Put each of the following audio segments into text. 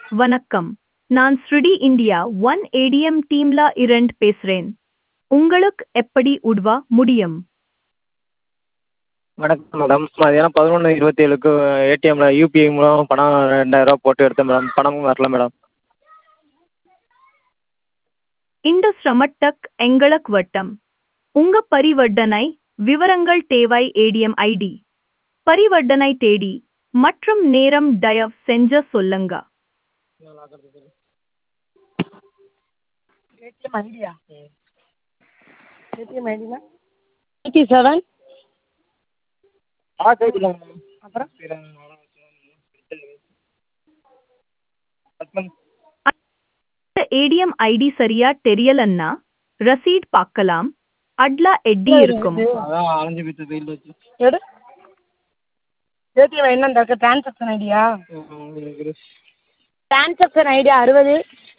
வணக்கம் நான் ஸ்ருடி இந்தியா ஒன் ஏடிஎம் டீம்ல இரண்டு பேசுறேன் உங்களுக்கு எப்படி உதவ முடியும் வணக்கம் மேடம் மதியானம் பதினொன்று இருபத்தேழுக்கு ஏடிஎம்மில் யூபிஐ மூலம் பணம் ரெண்டாயிரரூவா போட்டு எடுத்தேன் மேடம் பணமும் வரல மேடம் இந்த சிரமட்டக் எங்களுக்கு வட்டம் உங்க பரிவர்த்தனை விவரங்கள் தேவை ஏடிஎம் ஐடி பரிவர்த்தனை தேதி மற்றும் நேரம் தயவு செஞ்ச சொல்லுங்க ஏடிஎம் ஐடியா ஏடிஎம் ஐடினா எயிட்டி செவன் ஆ கேட்குதா மேம் அப்புறம் ஏடிஎம் ஐடி சரியா தெரியலன்னா ரசீட் பார்க்கலாம் அட்ல எட்டி இருக்கும் அதான் அலைஞ்சு போயிட்டு வெயில் வச்சு எடு ஏடிஎம் என்ன இருக்கு டிரான்சாக்ஷன் ஐடியா டிரான்சாக்ஷன் ஐடியா அறுபது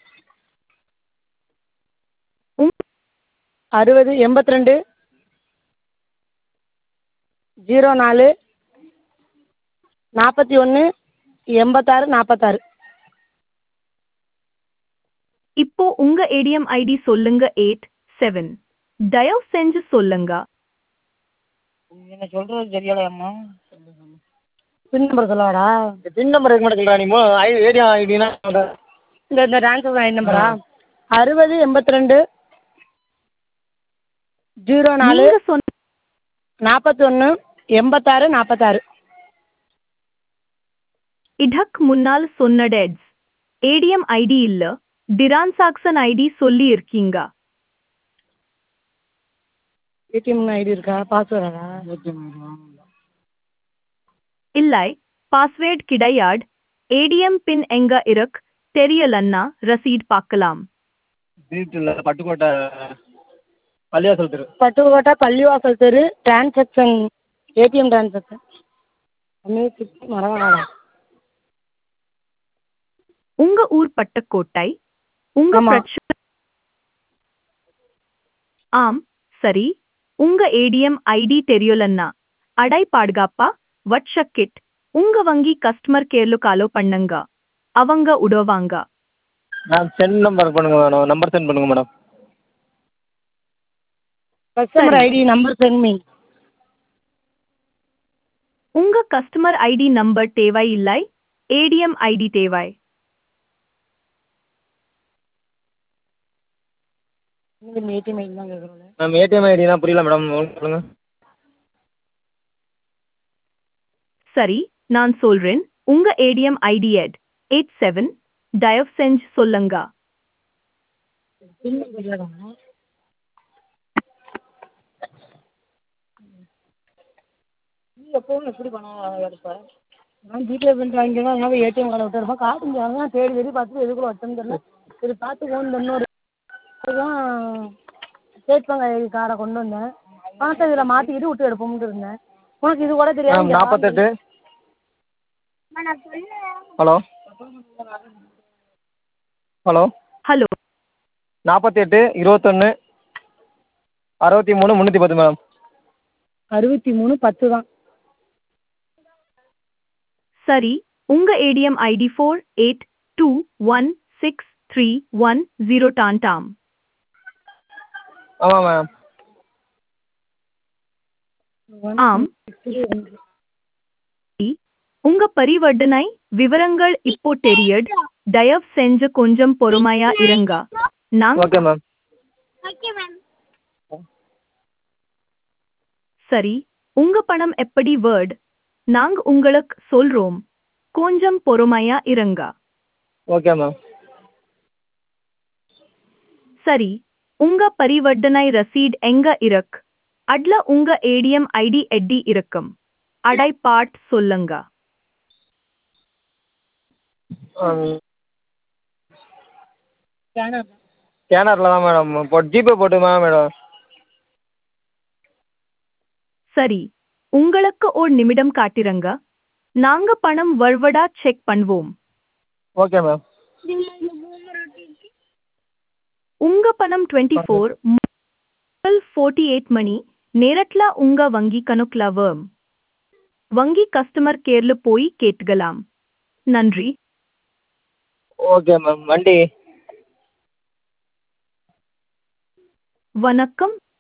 உங்க- அறுபது எண்பத்தி ரெண்டு ஜீரோ நாலு நாற்பத்தி ஒன்று எண்பத்தாறு நாற்பத்தாறு இப்போ உங்க ஏடிஎம் ஐடி சொல்லுங்க எயிட் செவன் தயவு செஞ்சு சொல்லுங்க என்ன சொல்கிறது தெரியலையம்மா பின் நம்பர் சொல்லவாடா பின் நம்பர் இருக்க மாட்டேங்கிறா நீ ஏடிஎம் ஐடினா இந்த இந்த டிரான்சாக்ஷன் ஐடி நம்பரா அறுபது எண்பத்தி ரெண்டு ஜீரோ நாலு நீங்க சொன்ன நாற்பத்தொன்று எண்பத்தாறு நாற்பத்தாறு இதற்கு முன்னால் சொன்ன டெட்ஸ் ஏடிஎம் ஐடி இல்ல டிரான்சாக்சன் ஐடி சொல்லி இருக்கீங்க ஏடிஎம் ஐடி இருக்கா பாஸ்வேர்டா இல்லை பாஸ்வேர்ட் கிடையாது ஏடிஎம் பின் எங்க இருக்கு தெரியலன்னா ரசீட் பார்க்கலாம் வீட்டில் பட்டுக்கோட்டை பள்ளியாசல் தெரு பட்டுக்கோட்டை பள்ளிவாசல் தெரு டிரான்சாக்ஷன் ஏடிஎம் டிரான்சாக்ஷன் அம்மே சுற்றி மரவாடா உங்க ஊர் பட்டக்கோட்டை உங்க ஆமா. பிரச்சனை ஆம் சரி உங்க ஏடிஎம் ஐடி தெரியலன்னா அடை பாதுகாப்பா வட்சக்கிட் உங்க வங்கி கஸ்டமர் கேர்ல காலோ பண்ணுங்க அவங்க உதவாங்க மேம் சென்ட் நம்பர் பண்ணுங்க மேடம் நம்பர் சென்ட் பண்ணுங்க மேடம் கஸ்டமர் சரி. ஐடி நம்பர் சென்ட் மீ உங்க கஸ்டமர் ஐடி நம்பர் தேவை இல்லை ஏடிஎம் ஐடி தேவை இந்த ஏடிஎம் ஐடி தான் கேட்குறோம் மேம் ஏடிஎம் ஐடினா புரியல மேடம் சொல்லுங்க சரி நான் சொல்றேன் உங்க ATM ID eight eight seven தயவு செஞ்சு சொல்லுங்க பின் நம்பர் இல்லைடா நீ எப்பவும் எப்படி பணம் எடுப்ப நான் ஜிபே பண்ணிட்டு வாங்கிக்கிறேன் அதனால ஏடிஎம் கார்டை விட்டு இருப்பேன் காசு இங்கே தான் தேடி தேடி பார்த்துட்டு எதுக்குள்ள வச்சேன்னு தெரியல சரி பார்த்து ஃபோன் இன்னொரு தான் ஸ்டேட் பேங்க் ஐடி கார்டை கொண்டு வந்தேன் பணத்தை இதில் மாற்றிக்கிட்டு விட்டு எடுப்போம்னு இருந்தேன் உனக்கு இது கூட மேம் தெரியாது நாற்பத்தெட்டு ஹலோ ஹலோ ஹலோ நாற்பத்தெட்டு இருபத்தொன்று அறுபத்தி மூணு முந்நூற்றி பத்து மேடம் அறுபத்தி மூணு பத்து தான் சரி உங்க ATM ID four eight two one six three one zero டான்டாம் ஆமாம் மேம் ஆம் உங்க பரிவர்த்தனை விவரங்கள் இப்போ தெரியுது தயவு செஞ்சு கொஞ்சம் பொறுமையா இருங்க நாங்க ஓகே மேம் சரி உங்க பணம் எப்படி வேர்ட் நாங்க உங்களுக்கு சொல்றோம் கொஞ்சம் பொறுமையா இருங்க ஓகே மேம் சரி உங்க பரிவர்த்தனை ரசீட் எங்க இருக்கு அட்ல உங்க ஏடிஎம் ஐடி எட்டி இருக்கும் அடை பாட் சொல்லுங்க ஸ்கேனர் ஸ்கேனரில் தான் மேடம் போட்டு ஜிபே போட்டுமா மேடம் சரி உங்களுக்கு ஒரு நிமிடம் காட்டிருங்க நாங்க பணம் வர்வடா செக் பண்ணுவோம் ஓகே மேம் உங்க பணம் டுவெண்ட்டி ஃபோர் ஃபோர்ட்டி எயிட் மணி நேரட்ல உங்க வங்கி கணக்குல வரும் வங்கி கஸ்டமர் கேர்ல போய் கேட்கலாம் நன்றி ஓகே மேம் வண்டி வணக்கம்